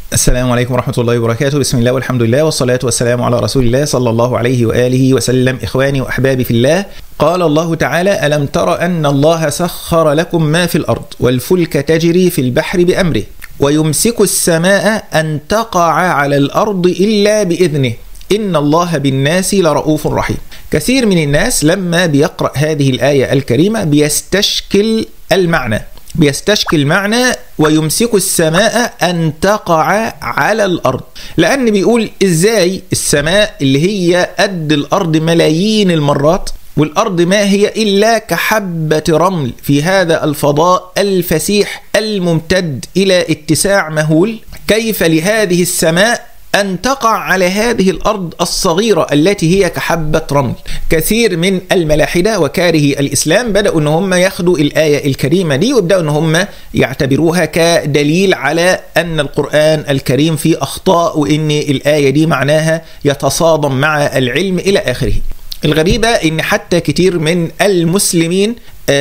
السلام عليكم ورحمة الله وبركاته بسم الله والحمد لله والصلاة والسلام على رسول الله صلى الله عليه وآله وسلم إخواني وأحبابي في الله قال الله تعالى ألم تر أن الله سخر لكم ما في الأرض والفلك تجري في البحر بأمره ويمسك السماء أن تقع على الأرض إلا بإذنه إن الله بالناس لرؤوف رحيم كثير من الناس لما بيقرأ هذه الآية الكريمة بيستشكل المعنى بيستشكل معنى ويمسك السماء أن تقع على الأرض لأن بيقول إزاي السماء اللي هي قد الأرض ملايين المرات والأرض ما هي إلا كحبة رمل في هذا الفضاء الفسيح الممتد إلى اتساع مهول كيف لهذه السماء أن تقع على هذه الأرض الصغيرة التي هي كحبة رمل كثير من الملاحدة وكارهي الإسلام بدأوا أن هم ياخدوا الآية الكريمة دي ويبدأوا أن هم يعتبروها كدليل على أن القرآن الكريم فيه أخطاء وأن الآية دي معناها يتصادم مع العلم إلى آخره الغريبة ان حتى كتير من المسلمين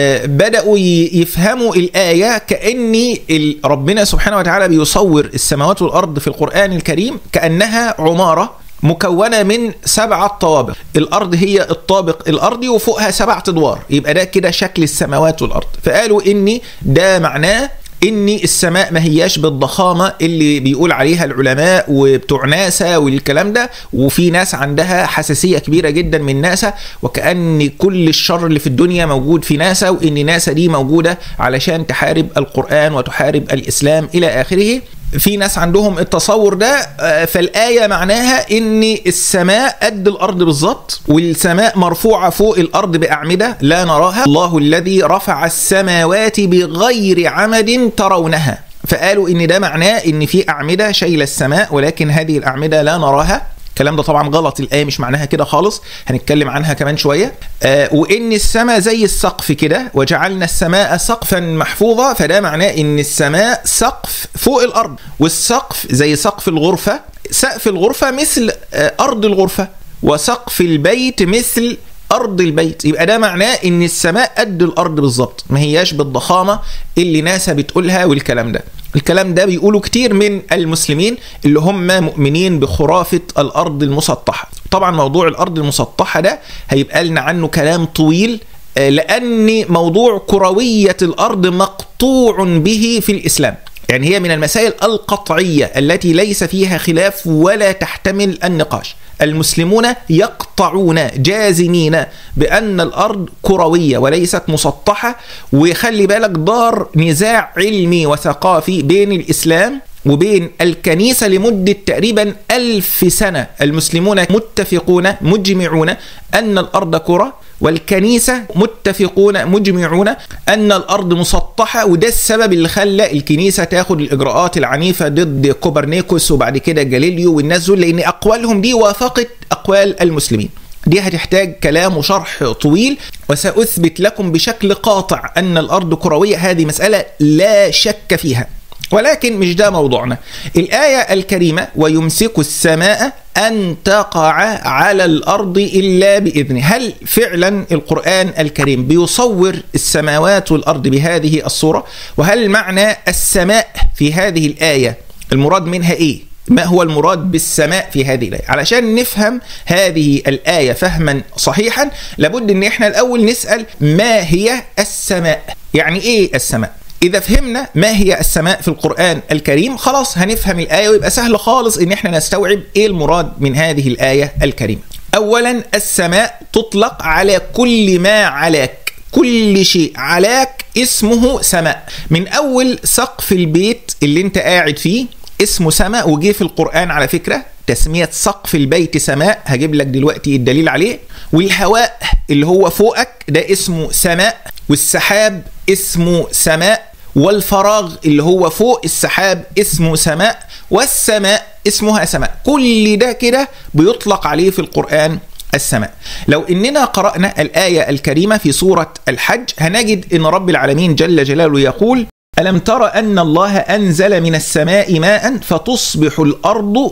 بدأوا يفهموا الآية كأن ربنا سبحانه وتعالى بيصور السماوات والأرض في القرآن الكريم كأنها عمارة مكونة من سبعة طوابق الأرض هي الطابق الأرضي وفوقها سبعة أدوار يبقى ده كده شكل السماوات والأرض فقالوا إن ده معناه ان السماء ما هياش بالضخامه اللي بيقول عليها العلماء وبتوع ناسا والكلام ده وفي ناس عندها حساسيه كبيره جدا من ناسا وكان كل الشر اللي في الدنيا موجود في ناسا وان ناسا دي موجوده علشان تحارب القران وتحارب الاسلام الى اخره في ناس عندهم التصور ده فالآية معناها إن السماء قد الأرض بالظبط والسماء مرفوعة فوق الأرض بأعمدة لا نراها الله الذي رفع السماوات بغير عمد ترونها فقالوا إن ده معناه إن في أعمدة شايلة السماء ولكن هذه الأعمدة لا نراها الكلام ده طبعا غلط الايه مش معناها كده خالص هنتكلم عنها كمان شويه آه وان السماء زي السقف كده وجعلنا السماء سقفا محفوظا فده معناه ان السماء سقف فوق الارض والسقف زي سقف الغرفه سقف الغرفه مثل آه ارض الغرفه وسقف البيت مثل ارض البيت يبقى ده معناه ان السماء قد الارض بالظبط ما هياش بالضخامه اللي ناسا بتقولها والكلام ده الكلام ده بيقولوا كتير من المسلمين اللي هم مؤمنين بخرافه الارض المسطحه طبعا موضوع الارض المسطحه ده هيبقى لنا عنه كلام طويل لان موضوع كرويه الارض مقطوع به في الاسلام يعني هي من المسائل القطعيه التي ليس فيها خلاف ولا تحتمل النقاش المسلمون يقطعون جازمين بأن الأرض كروية وليست مسطحة وخلي بالك دار نزاع علمي وثقافي بين الإسلام وبين الكنيسة لمدة تقريبا ألف سنة المسلمون متفقون مجمعون أن الأرض كرة والكنيسة متفقون مجمعون أن الأرض مسطحة وده السبب اللي خلى الكنيسة تاخد الإجراءات العنيفة ضد كوبرنيكوس وبعد كده جاليليو والناس دول لأن أقوالهم دي وافقت أقوال المسلمين دي هتحتاج كلام وشرح طويل وسأثبت لكم بشكل قاطع أن الأرض كروية هذه مسألة لا شك فيها ولكن مش ده موضوعنا الآية الكريمة ويمسك السماء أن تقع على الأرض إلا بإذنه هل فعلا القرآن الكريم بيصور السماوات والأرض بهذه الصورة وهل معنى السماء في هذه الآية المراد منها إيه ما هو المراد بالسماء في هذه الآية علشان نفهم هذه الآية فهما صحيحا لابد ان احنا الأول نسأل ما هي السماء يعني ايه السماء إذا فهمنا ما هي السماء في القرآن الكريم خلاص هنفهم الآية ويبقى سهل خالص إن احنا نستوعب إيه المراد من هذه الآية الكريمة. أولا السماء تطلق على كل ما علاك كل شيء علاك اسمه سماء من أول سقف البيت اللي أنت قاعد فيه اسمه سماء وجه في القرآن على فكرة تسمية سقف البيت سماء هجيب لك دلوقتي الدليل عليه والهواء اللي هو فوقك ده اسمه سماء والسحاب اسمه سماء والفراغ اللي هو فوق السحاب اسمه سماء والسماء اسمها سماء كل ده كده بيطلق عليه في القرآن السماء لو اننا قرأنا الآية الكريمة في سورة الحج هنجد ان رب العالمين جل جلاله يقول ألم تر أن الله أنزل من السماء ماء فتصبح الأرض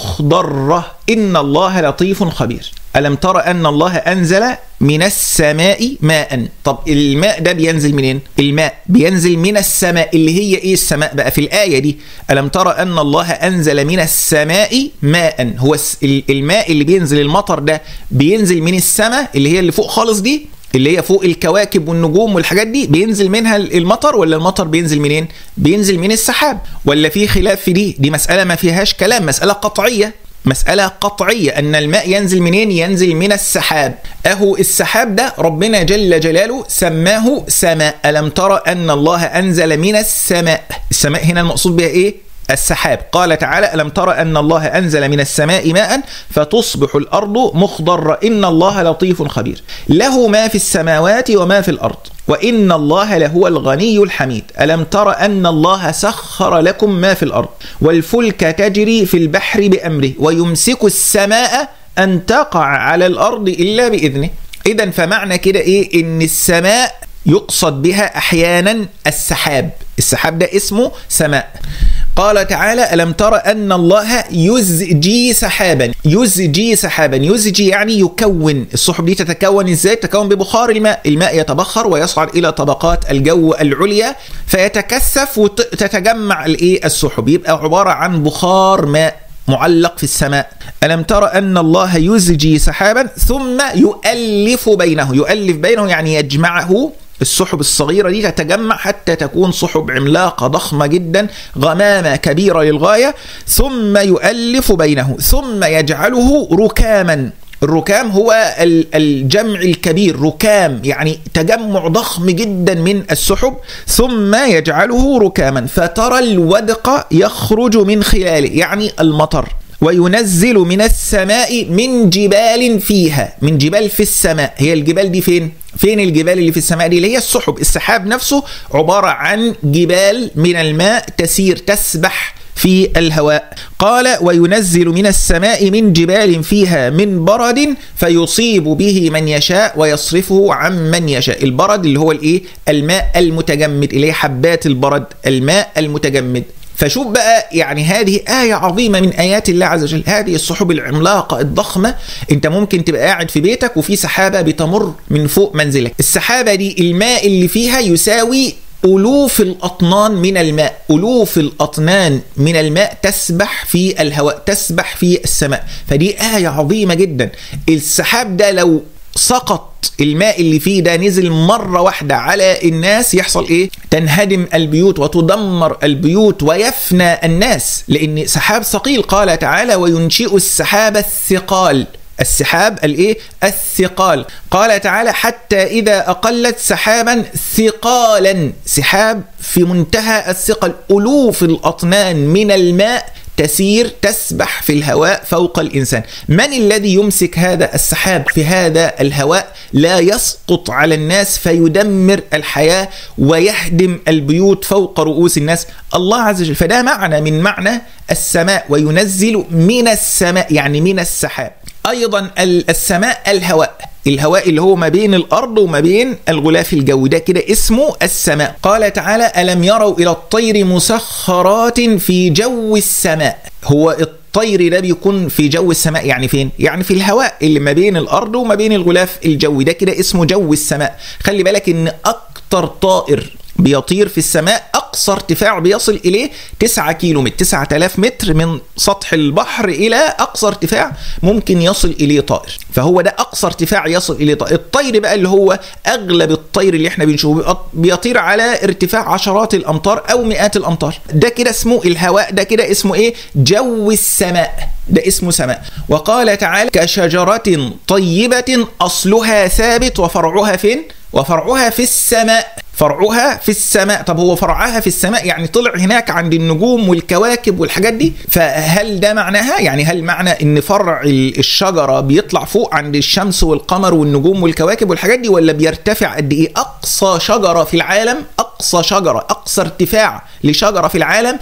مخضرة إن الله لطيف خبير ألم تر أن الله أنزل من السماء ماء طب الماء ده بينزل منين الماء بينزل من السماء اللي هي ايه السماء بقى في الآية دي ألم ترى أن الله أنزل من السماء ماء هو الماء اللي بينزل المطر ده بينزل من السماء اللي هي اللي فوق خالص دي اللي هي فوق الكواكب والنجوم والحاجات دي بينزل منها المطر ولا المطر بينزل منين بينزل من السحاب ولا في خلاف في دي دي مسألة ما فيهاش كلام مسألة قطعية مسألة قطعية أن الماء ينزل منين؟ ينزل من السحاب أهو السحاب ده ربنا جل جلاله سماه سماء ألم ترى أن الله أنزل من السماء السماء هنا المقصود بها إيه؟ السحاب قال تعالى ألم ترى أن الله أنزل من السماء ماء فتصبح الأرض مخضرة إن الله لطيف خبير له ما في السماوات وما في الأرض وإن الله لهو الغني الحميد ألم تر أن الله سخر لكم ما في الأرض والفلك تجري في البحر بأمره ويمسك السماء أن تقع على الأرض إلا بإذنه إذا فمعنى كده إيه إن السماء يقصد بها أحيانا السحاب السحاب ده اسمه سماء قال تعالى ألم تر أن الله يزجي سحابا يزجي سحابا يزجي يعني يكون السحب دي تتكون ازاي تتكون ببخار الماء الماء يتبخر ويصعد إلى طبقات الجو العليا فيتكثف وتتجمع الايه السحب يبقى عبارة عن بخار ماء معلق في السماء ألم تر أن الله يزجي سحابا ثم يؤلف بينه يؤلف بينه يعني يجمعه السحب الصغيرة دي تتجمع حتى تكون سحب عملاقة ضخمة جدا غمامة كبيرة للغاية ثم يؤلف بينه ثم يجعله ركاما الركام هو الجمع الكبير ركام يعني تجمع ضخم جدا من السحب ثم يجعله ركاما فترى الودق يخرج من خلاله يعني المطر وينزل من السماء من جبال فيها من جبال في السماء هي الجبال دي فين فين الجبال اللي في السماء دي اللي هي السحب السحاب نفسه عبارة عن جبال من الماء تسير تسبح في الهواء قال وينزل من السماء من جبال فيها من برد فيصيب به من يشاء ويصرفه عن من يشاء البرد اللي هو الايه الماء المتجمد اللي هي حبات البرد الماء المتجمد فشوف بقى يعني هذه آية عظيمة من آيات الله عز وجل هذه السحب العملاقة الضخمة انت ممكن تبقى قاعد في بيتك وفي سحابة بتمر من فوق منزلك السحابة دي الماء اللي فيها يساوي ألوف الأطنان من الماء ألوف الأطنان من الماء تسبح في الهواء تسبح في السماء فدي آية عظيمة جدا السحاب ده لو سقط الماء اللي فيه ده نزل مرة واحدة على الناس يحصل ايه تنهدم البيوت وتدمر البيوت ويفنى الناس لان سحاب ثقيل قال تعالى وينشئ السحاب الثقال السحاب الايه الثقال قال تعالى حتى اذا اقلت سحابا ثقالا سحاب في منتهى الثقل الوف الاطنان من الماء تسير تسبح في الهواء فوق الانسان من الذي يمسك هذا السحاب في هذا الهواء لا يسقط على الناس فيدمر الحياه ويهدم البيوت فوق رؤوس الناس الله عز وجل فده معنى من معنى السماء وينزل من السماء يعني من السحاب ايضا السماء الهواء الهواء اللي هو ما بين الارض وما بين الغلاف الجوي ده كده اسمه السماء قال تعالى الم يروا الى الطير مسخرات في جو السماء هو الطير ده بيكون في جو السماء يعني فين يعني في الهواء اللي ما بين الارض وما بين الغلاف الجوي ده كده اسمه جو السماء خلي بالك ان اكتر طائر بيطير في السماء اقصى ارتفاع بيصل اليه 9 كيلو متر 9000 متر من سطح البحر الى اقصى ارتفاع ممكن يصل اليه طائر فهو ده اقصى ارتفاع يصل اليه طائر الطير بقى اللي هو اغلب الطير اللي احنا بنشوفه بيطير على ارتفاع عشرات الامتار او مئات الامتار ده كده اسمه الهواء ده كده اسمه ايه جو السماء ده اسمه سماء وقال تعالى كشجرة طيبة أصلها ثابت وفرعها فين؟ وفرعها في السماء فرعها في السماء طب هو فرعها في السماء يعني طلع هناك عند النجوم والكواكب والحاجات دي فهل ده معناها يعني هل معنى ان فرع الشجرة بيطلع فوق عند الشمس والقمر والنجوم والكواكب والحاجات دي ولا بيرتفع قد ايه اقصى شجرة في العالم اقصى شجرة اقصى ارتفاع لشجرة في العالم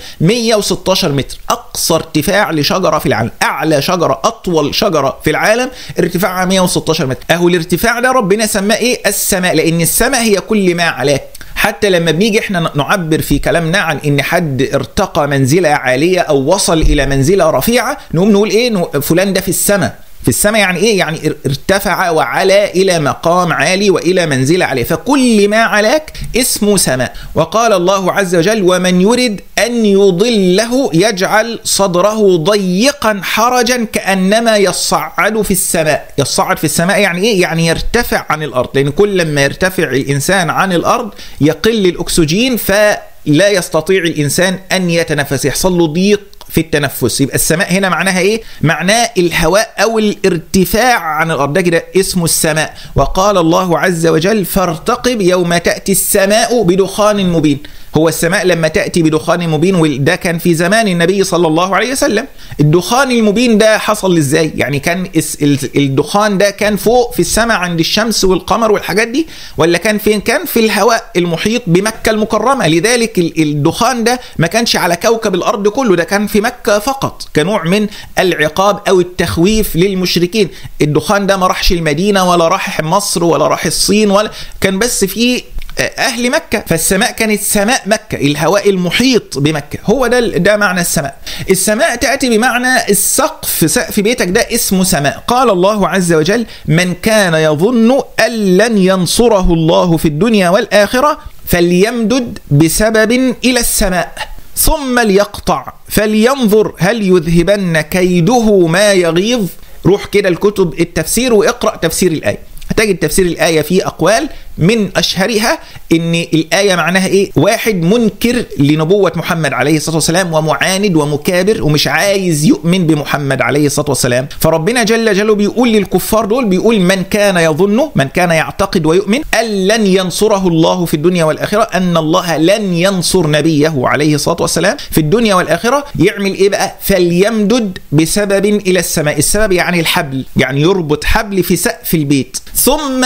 116 متر اقصى ارتفاع لشجرة في العالم اعلى شجرة اطول شجرة في العالم ارتفاعها 116 متر اهو الارتفاع ده ربنا سماه ايه السماء لان السماء هي كل ما علاه حتى لما بنيجي احنا نعبر في كلامنا عن ان حد ارتقى منزله عاليه او وصل الى منزله رفيعه نقوم نقول ايه فلان ده في السماء في السماء يعني ايه يعني ارتفع وعلى الى مقام عالي والى منزله عاليه فكل ما علاك اسمه سماء وقال الله عز وجل ومن يرد ان يضله يجعل صدره ضيقا حرجا كانما يصعد في السماء يصعد في السماء يعني ايه يعني يرتفع عن الارض لان كل ما يرتفع الانسان عن الارض يقل الاكسجين فلا يستطيع الانسان ان يتنفس يحصل له ضيق في التنفس يبقى السماء هنا معناها ايه معناه الهواء او الارتفاع عن الارض ده كده اسمه السماء وقال الله عز وجل فارتقب يوم تاتي السماء بدخان مبين هو السماء لما تأتي بدخان مبين وده كان في زمان النبي صلى الله عليه وسلم الدخان المبين ده حصل ازاي يعني كان الدخان ده كان فوق في السماء عند الشمس والقمر والحاجات دي ولا كان فين كان في الهواء المحيط بمكة المكرمة لذلك الدخان ده ما كانش على كوكب الأرض كله ده كان في مكة فقط كنوع من العقاب أو التخويف للمشركين الدخان ده ما راحش المدينة ولا راح مصر ولا راح الصين ولا كان بس في اهل مكه فالسماء كانت سماء مكه الهواء المحيط بمكه هو ده ده معنى السماء السماء تاتي بمعنى السقف سقف بيتك ده اسمه سماء قال الله عز وجل من كان يظن ان لن ينصره الله في الدنيا والاخره فليمدد بسبب الى السماء ثم ليقطع فلينظر هل يذهبن كيده ما يغيظ روح كده الكتب التفسير واقرا تفسير الايه هتجد تفسير الآية في أقوال من أشهرها إن الآية معناها إيه؟ واحد منكر لنبوة محمد عليه الصلاة والسلام ومعاند ومكابر ومش عايز يؤمن بمحمد عليه الصلاة والسلام فربنا جل جلاله بيقول للكفار دول بيقول من كان يظن من كان يعتقد ويؤمن أن لن ينصره الله في الدنيا والآخرة أن الله لن ينصر نبيه عليه الصلاة والسلام في الدنيا والآخرة يعمل إيه بقى؟ فليمدد بسبب إلى السماء السبب يعني الحبل يعني يربط حبل في سقف البيت ثم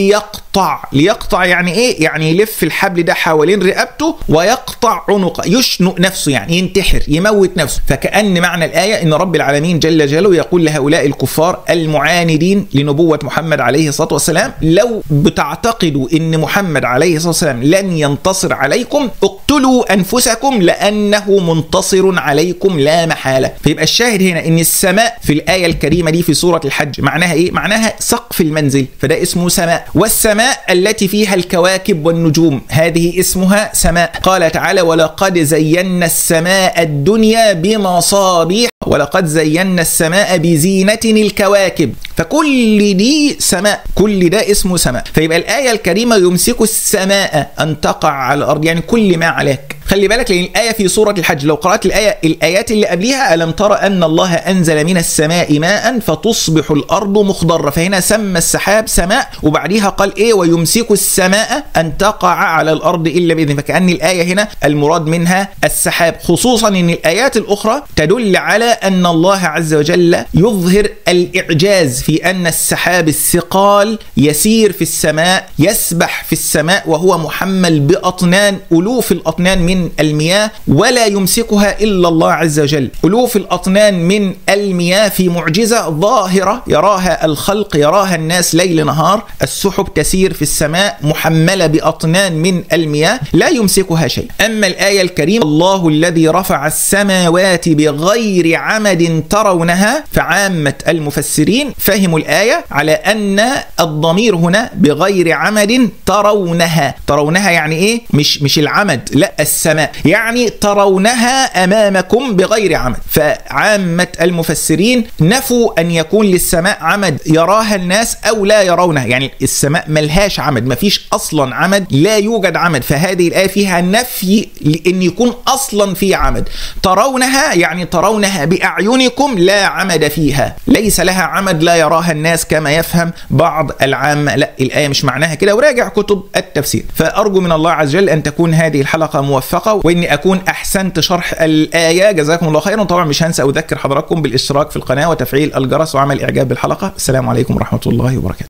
ليقطع ليقطع يعني ايه يعني يلف الحبل ده حوالين رقبته ويقطع عنقه يشنق نفسه يعني ينتحر يموت نفسه فكأن معنى الآية ان رب العالمين جل جلاله يقول لهؤلاء الكفار المعاندين لنبوة محمد عليه الصلاة والسلام لو بتعتقدوا ان محمد عليه الصلاة والسلام لن ينتصر عليكم اقتلوا انفسكم لانه منتصر عليكم لا محالة فيبقى الشاهد هنا ان السماء في الآية الكريمة دي في سورة الحج معناها ايه معناها سقف المنزل فده اسمه سماء والسماء التي فيها الكواكب والنجوم هذه اسمها سماء قال تعالى ولقد زينا السماء الدنيا بمصابيح ولقد زينا السماء بزينة الكواكب فكل دي سماء كل ده اسمه سماء فيبقى الآية الكريمة يمسك السماء أن تقع على الأرض يعني كل ما عليك خلي بالك لان الايه في سوره الحج لو قرات الايه الايات اللي قبلها الم ترى ان الله انزل من السماء ماء فتصبح الارض مخضره فهنا سمى السحاب سماء وبعديها قال ايه ويمسك السماء ان تقع على الارض الا باذنه فكان الايه هنا المراد منها السحاب خصوصا ان الايات الاخرى تدل على ان الله عز وجل يظهر الاعجاز في ان السحاب الثقال يسير في السماء يسبح في السماء وهو محمل باطنان الوف الاطنان من المياه ولا يمسكها الا الله عز وجل الوف الاطنان من المياه في معجزه ظاهره يراها الخلق يراها الناس ليل نهار السحب تسير في السماء محمله باطنان من المياه لا يمسكها شيء اما الايه الكريمه الله الذي رفع السماوات بغير عمد ترونها فعامه المفسرين فهموا الايه على ان الضمير هنا بغير عمد ترونها ترونها يعني ايه مش مش العمد لا السماء يعني ترونها امامكم بغير عمد فعامه المفسرين نفوا ان يكون للسماء عمد يراها الناس او لا يرونها يعني السماء ملهاش عمد ما فيش اصلا عمد لا يوجد عمد فهذه الايه فيها نفي لان يكون اصلا في عمد ترونها يعني ترونها باعينكم لا عمد فيها ليس لها عمد لا يراها الناس كما يفهم بعض العامه لا الايه مش معناها كده وراجع كتب التفسير فارجو من الله عز وجل ان تكون هذه الحلقه موفقه واني اكون احسنت شرح الايه جزاكم الله خيرا طبعا مش هنسى اذكر حضراتكم بالاشتراك في القناه وتفعيل الجرس وعمل اعجاب بالحلقه السلام عليكم ورحمه الله وبركاته